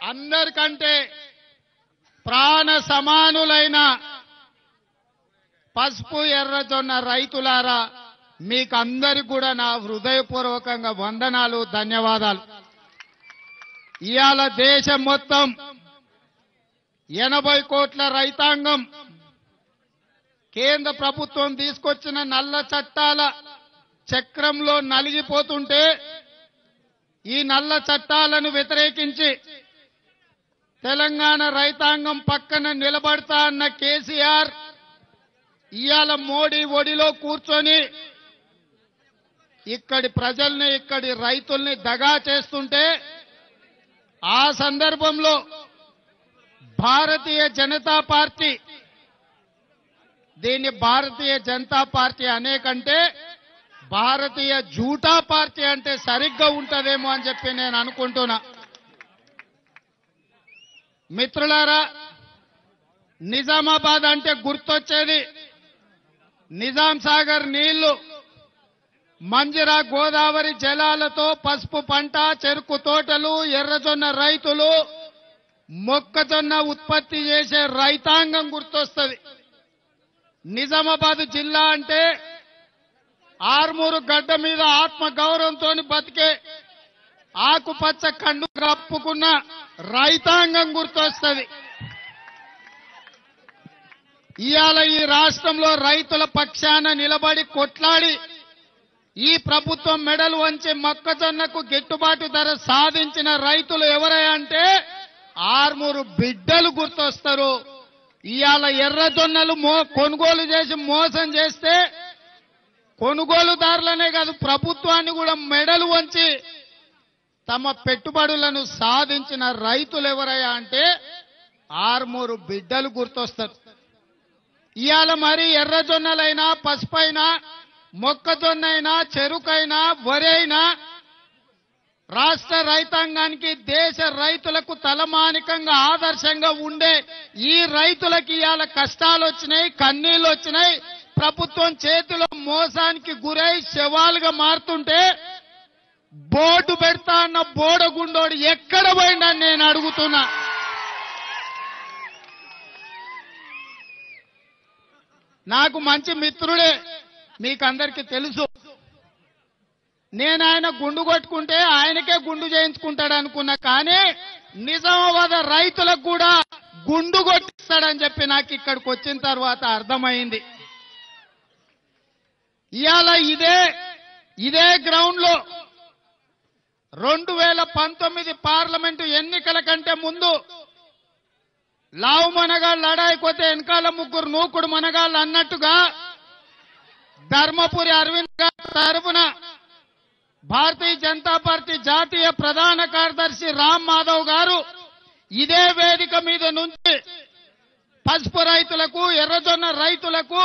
అందరికంటే ప్రాణ సమానులైన పసుపు ఎర్రజొన్న రైతులారా మీకు అందరికి కూడా నా హృదయపూర్వకంగా వందనాలు ధన్యవాదాలు ఇవాళ దేశం మొత్తం ఎనభై కోట్ల రైతాంగం కేంద్ర ప్రభుత్వం తీసుకొచ్చిన నల్ల చట్టాల చక్రంలో నలిగిపోతుంటే ఈ నల్ల చట్టాలను వ్యతిరేకించి తెలంగాణ రైతాంగం పక్కన నిలబడతా అన్న కేసీఆర్ ఇవాళ మోడీ ఒడిలో కూర్చొని ఇక్కడి ప్రజల్ని ఇక్కడి రైతుల్ని దగా చేస్తుంటే ఆ సందర్భంలో భారతీయ జనతా పార్టీ దీన్ని భారతీయ జనతా పార్టీ అనేకంటే భారతీయ జూటా పార్టీ అంటే సరిగ్గా ఉంటదేమో అని చెప్పి నేను అనుకుంటున్నా మిత్రులారా నిజామాబాద్ అంటే గుర్తొచ్చేది నిజాం సాగర్ నీళ్లు మంజిరా గోదావరి జలాలతో పసుపు పంట చెరుకు తోటలు ఎర్రజొన్న రైతులు మొక్కజొన్న ఉత్పత్తి చేసే రైతాంగం గుర్తొస్తుంది నిజామాబాద్ జిల్లా అంటే ఆర్మూరు గడ్డ మీద ఆత్మ గౌరవంతో బతికే ఆకుపచ్చ కండు కప్పుకున్న రైతాంగం గుర్తొస్తుంది ఇవాళ ఈ రాష్ట్రంలో రైతుల పక్షాన నిలబడి కొట్లాడి ఈ ప్రభుత్వం మెడలు వంచి మొక్కజొన్నకు గిట్టుబాటు ధర సాధించిన రైతులు ఎవరై అంటే ఆర్మూరు బిడ్డలు గుర్తొస్తారు ఇవాళ ఎర్రజొన్నలు మో కొనుగోలు చేసి మోసం చేస్తే కొనుగోలుదారులనే కాదు ప్రభుత్వాన్ని కూడా మెడలు వంచి తమ పెట్టుబడులను సాధించిన రైతులు ఎవరయ్యా అంటే ఆర్మూరు బిడ్డలు గుర్తొస్తారు ఇవాళ మరి ఎర్రజొన్నలైనా పసుపైనా మొక్కజొన్న అయినా చెరుకైనా వరి అయినా రాష్ట్ర రైతాంగానికి దేశ రైతులకు తలమానికంగా ఆదర్శంగా ఉండే ఈ రైతులకి ఇవాళ కష్టాలు వచ్చినాయి కన్నీళ్లు వచ్చినాయి ప్రభుత్వం చేతిలో మోసానికి గురై శవాలుగా మారుతుంటే బోర్డు పెడతా అన్న బోడగుండోడు ఎక్కడ పోయిండని నేను అడుగుతున్నా నాకు మంచి మిత్రుడే మీకందరికీ తెలుసు నేను ఆయన గుండు కొట్టుకుంటే ఆయనకే గుండు చేయించుకుంటాడు అనుకున్నా కానీ నిజామాబాద్ రైతులకు కూడా గుండు కొట్టిస్తాడని చెప్పి నాకు ఇక్కడికి వచ్చిన తర్వాత అర్థమైంది ఇవాళ ఇదే ఇదే గ్రౌండ్ లో రెండు వేల పంతొమ్మిది పార్లమెంటు ఎన్నికల కంటే ముందు లావు మనగాళ్ళు లడాయిపోతే వెనకాల ముగ్గురు నూకుడు మనగాళ్ళు అన్నట్టుగా ధర్మపురి అరవింద్ గారి తరఫున భారతీయ జనతా పార్టీ జాతీయ ప్రధాన కార్యదర్శి రామ్ మాధవ్ గారు ఇదే వేదిక మీద నుంచి పసుపు రైతులకు ఎర్రజొన్న రైతులకు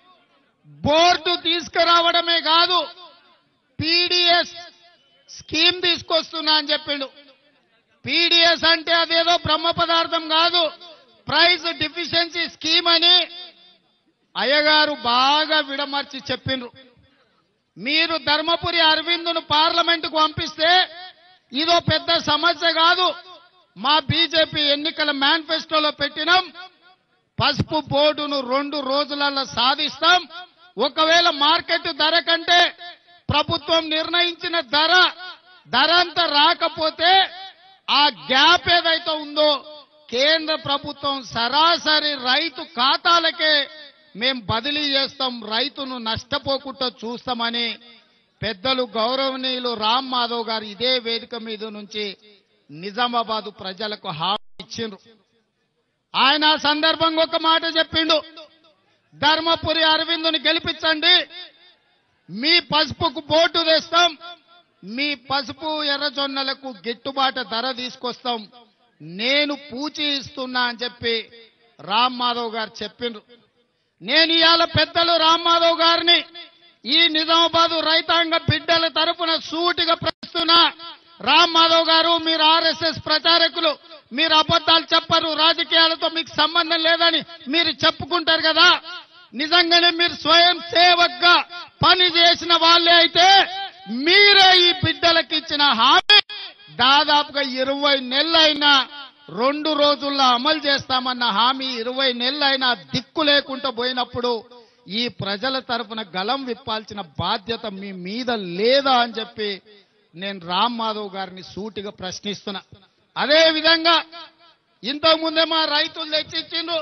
బోర్డు తీసుకురావడమే కాదు పీడిఎస్ స్కీమ్ తీసుకొస్తున్నా అని చెప్పిండు పీడిఎస్ అంటే అదేదో బ్రహ్మ పదార్థం కాదు ప్రైస్ డిఫిషియన్సీ స్కీమ్ అని అయ్యగారు బాగా విడమర్చి చెప్పిండ్రు మీరు ధర్మపురి అరవిందును పార్లమెంటుకు పంపిస్తే ఇదో పెద్ద సమస్య కాదు మా బీజేపీ ఎన్నికల మేనిఫెస్టోలో పెట్టినాం పసుపు బోర్డును రెండు రోజులలో సాధిస్తాం ఒకవేళ మార్కెట్ ధర కంటే ప్రభుత్వం నిర్ణయించిన ధర ధర అంతా రాకపోతే ఆ గ్యాప్ ఏదైతే ఉందో కేంద్ర ప్రభుత్వం సరాసరి రైతు ఖాతాలకే మేం బదిలీ చేస్తాం రైతును నష్టపోకుండా చూస్తామని పెద్దలు గౌరవనీయులు రామ్ మాధవ్ గారు ఇదే వేదిక మీద నుంచి నిజామాబాద్ ప్రజలకు హామీ ఇచ్చిండ్రు ఆయన ఆ సందర్భంగా ఒక మాట చెప్పిండు ధర్మపురి అరవిందుని గెలిపించండి మీ పసుపుకు బోటు తెస్తాం మీ పసుపు ఎర్రజొన్నలకు గిట్టుబాటు ధర తీసుకొస్తాం నేను పూచి ఇస్తున్నా అని చెప్పి రామ్ మాధవ్ గారు చెప్పిండ్రు నేను ఇవాళ పెద్దలు రామ్ మాధవ్ గారిని ఈ నిజామాబాద్ రైతాంగ బిడ్డల తరపున సూటిగా ప్రశ్నిస్తున్నా రామ్ మాధవ్ గారు మీరు ఆర్ఎస్ఎస్ ప్రచారకులు మీరు అబద్ధాలు చెప్పరు రాజకీయాలతో మీకు సంబంధం లేదని మీరు చెప్పుకుంటారు కదా నిజంగానే మీరు స్వయం సేవక్గా పని చేసిన వాళ్ళే అయితే మీరే ఈ బిడ్డలకు ఇచ్చిన హామీ దాదాపుగా ఇరవై నెలలైనా రెండు రోజుల్లో అమలు చేస్తామన్న హామీ ఇరవై నెలలైనా దిక్కు లేకుండా పోయినప్పుడు ఈ ప్రజల తరపున గలం విప్పాల్సిన బాధ్యత మీ మీద లేదా అని చెప్పి నేను రామ్ మాధవ్ గారిని సూటిగా ప్రశ్నిస్తున్నా అదే విధంగా ఇంతకు ముందే మా రైతులు తెచ్చిచ్చిండ్రు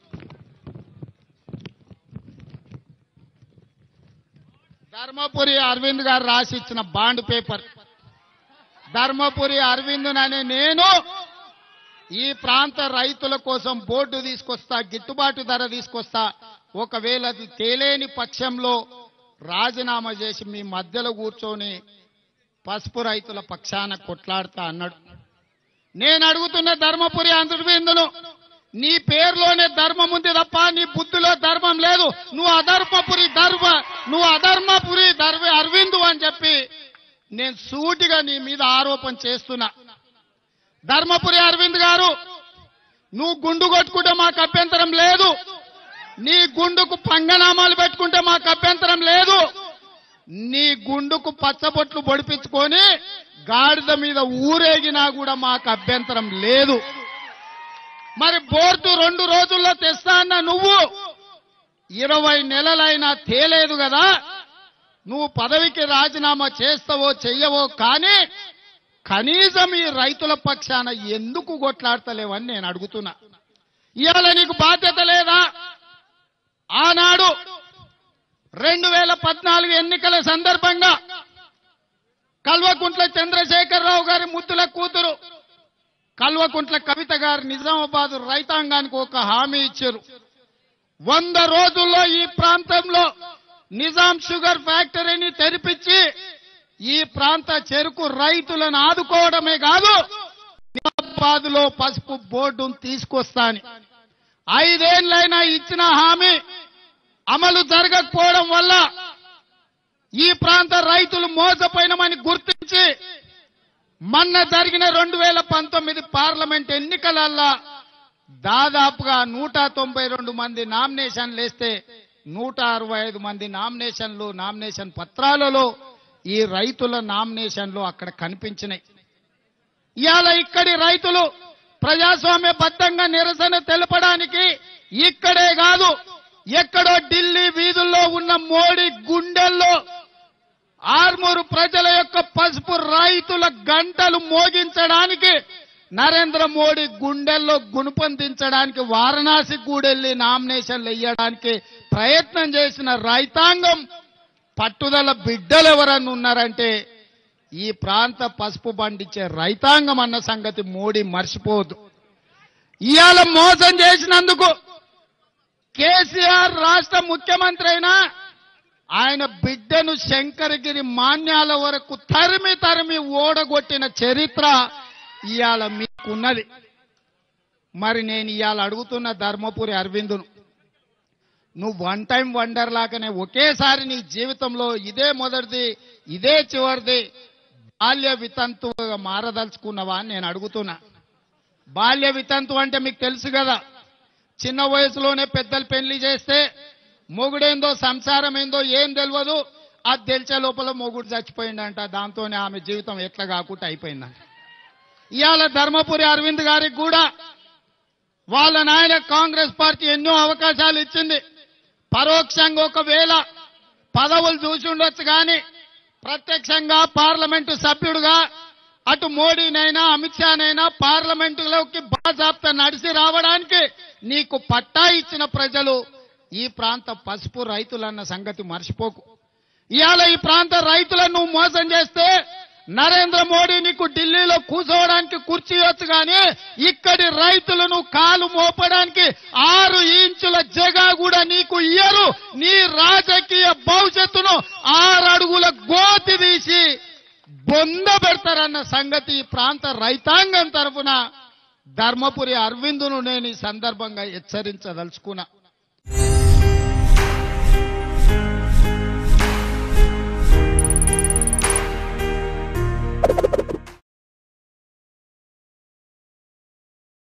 ధర్మపురి అరవింద్ గారు రాసి ఇచ్చిన బాండ్ పేపర్ ధర్మపురి అరవింద్ అనే నేను ఈ ప్రాంత రైతుల కోసం బోర్డు తీసుకొస్తా గిట్టుబాటు ధర తీసుకొస్తా ఒకవేళ అది తేలేని పక్షంలో రాజీనామా చేసి మీ మధ్యలో కూర్చొని పసుపు రైతుల పక్షాన కొట్లాడతా అన్నాడు నేను అడుగుతున్న ధర్మపురి అంతర్విందును నీ పేరులోనే ధర్మం ఉంది తప్ప నీ బుద్ధిలో ధర్మం లేదు నువ్వు అధర్మపురి ధర్మ నువ్వు అధర్మపురి ధర్మ అరవిందు అని చెప్పి నేను సూటిగా నీ మీద ఆరోపణ చేస్తున్నా ధర్మపురి అరవింద్ గారు నువ్వు గుండు కొట్టుకుంటే మాకు అభ్యంతరం లేదు నీ గుండుకు పంగనామాలు పెట్టుకుంటే మాకు అభ్యంతరం లేదు నీ గుండుకు పచ్చబొట్లు పొడిపించుకొని గాడిద మీద ఊరేగినా కూడా మాకు అభ్యంతరం లేదు మరి బోర్డు రెండు రోజుల్లో తెస్తా అన్న నువ్వు ఇరవై నెలలైనా తేలేదు కదా నువ్వు పదవికి రాజీనామా చేస్తావో చెయ్యవో కానీ కనీసం ఈ రైతుల పక్షాన ఎందుకు కొట్లాడతలేవని నేను అడుగుతున్నా ఇవాళ నీకు బాధ్యత లేదా ఆనాడు రెండు వేల పద్నాలుగు ఎన్నికల సందర్భంగా కల్వకుంట్ల చంద్రశేఖరరావు గారి ముద్దుల కూతురు కల్వకుంట్ల కవిత గారు నిజామాబాద్ రైతాంగానికి ఒక హామీ ఇచ్చారు వంద రోజుల్లో ఈ ప్రాంతంలో నిజాం షుగర్ ఫ్యాక్టరీని తెరిపించి ఈ ప్రాంత చెరుకు రైతులను ఆదుకోవడమే కాదు నిజామాబాద్ లో పసుపు బోర్డును తీసుకొస్తా అని ఐదేళ్లైనా ఇచ్చిన హామీ అమలు జరగకపోవడం వల్ల ఈ ప్రాంత రైతులు మోసపోయినమని గుర్తించి మొన్న జరిగిన రెండు వేల పంతొమ్మిది పార్లమెంట్ ఎన్నికలల్లా దాదాపుగా నూట తొంభై రెండు మంది నామినేషన్లు వేస్తే నూట అరవై ఐదు మంది నామినేషన్లు నామినేషన్ పత్రాలలో ఈ రైతుల నామినేషన్లు అక్కడ కనిపించినాయి ఇవాళ ఇక్కడి రైతులు ప్రజాస్వామ్యబద్ధంగా నిరసన తెలపడానికి ఇక్కడే కాదు ఎక్కడో ఢిల్లీ వీధుల్లో ఉన్న మోడీ గుండెల్లో ఆర్మూరు ప్రజల యొక్క పసుపు రైతుల గంటలు మోగించడానికి నరేంద్ర మోడీ గుండెల్లో గుణపందించడానికి వారణాసి గూడెళ్ళి నామినేషన్లు వేయడానికి ప్రయత్నం చేసిన రైతాంగం పట్టుదల బిడ్డలు ఎవరన్నా ఉన్నారంటే ఈ ప్రాంత పసుపు పండించే రైతాంగం అన్న సంగతి మోడీ మర్చిపోవద్దు ఇవాళ మోసం చేసినందుకు కేసీఆర్ రాష్ట్ర ముఖ్యమంత్రి అయినా ఆయన బిడ్డను శంకరగిరి మాన్యాల వరకు తరిమి తరిమి ఓడగొట్టిన చరిత్ర ఇవాళ మీకున్నది మరి నేను ఇవాళ అడుగుతున్న ధర్మపురి అరవిందును నువ్వు వన్ టైం వండర్ లాగానే ఒకేసారి నీ జీవితంలో ఇదే మొదటిది ఇదే చివరిది బాల్య వితంతువుగా మారదలుచుకున్నావా అని నేను అడుగుతున్నా బాల్య వితంతు అంటే మీకు తెలుసు కదా చిన్న వయసులోనే పెద్దలు పెళ్లి చేస్తే మొగుడేందో సంసారం ఏందో ఏం తెలియదు అది తెలిసే లోపల మొగుడు చచ్చిపోయిందంట దాంతోనే ఆమె జీవితం ఎట్లా కాకుండా అయిపోయిందంట ఇవాళ ధర్మపురి అరవింద్ గారికి కూడా వాళ్ళ నాయన కాంగ్రెస్ పార్టీ ఎన్నో అవకాశాలు ఇచ్చింది పరోక్షంగా ఒకవేళ పదవులు చూసి ఉండొచ్చు కానీ ప్రత్యక్షంగా పార్లమెంటు సభ్యుడుగా అటు మోడీనైనా అమిత్ షానైనా పార్లమెంటులోకి బాజాప్తా నడిచి రావడానికి నీకు పట్టా ఇచ్చిన ప్రజలు ఈ ప్రాంత పసుపు రైతులన్న సంగతి మర్చిపోకు ఇవాళ ఈ ప్రాంత రైతులను నువ్వు మోసం చేస్తే నరేంద్ర మోడీ నీకు ఢిల్లీలో కూర్చోవడానికి కుర్చీ వచ్చు కానీ ఇక్కడి రైతులను కాలు మోపడానికి ఆరు ఇంచుల జగా కూడా నీకు ఇయ్యరు నీ రాజకీయ భవిష్యత్తును ఆరు అడుగుల గోతి తీసి బొంద పెడతారన్న సంగతి ఈ ప్రాంత రైతాంగం తరఫున ధర్మపురి అరవిందును నేను ఈ సందర్భంగా హెచ్చరించదలుచుకున్నా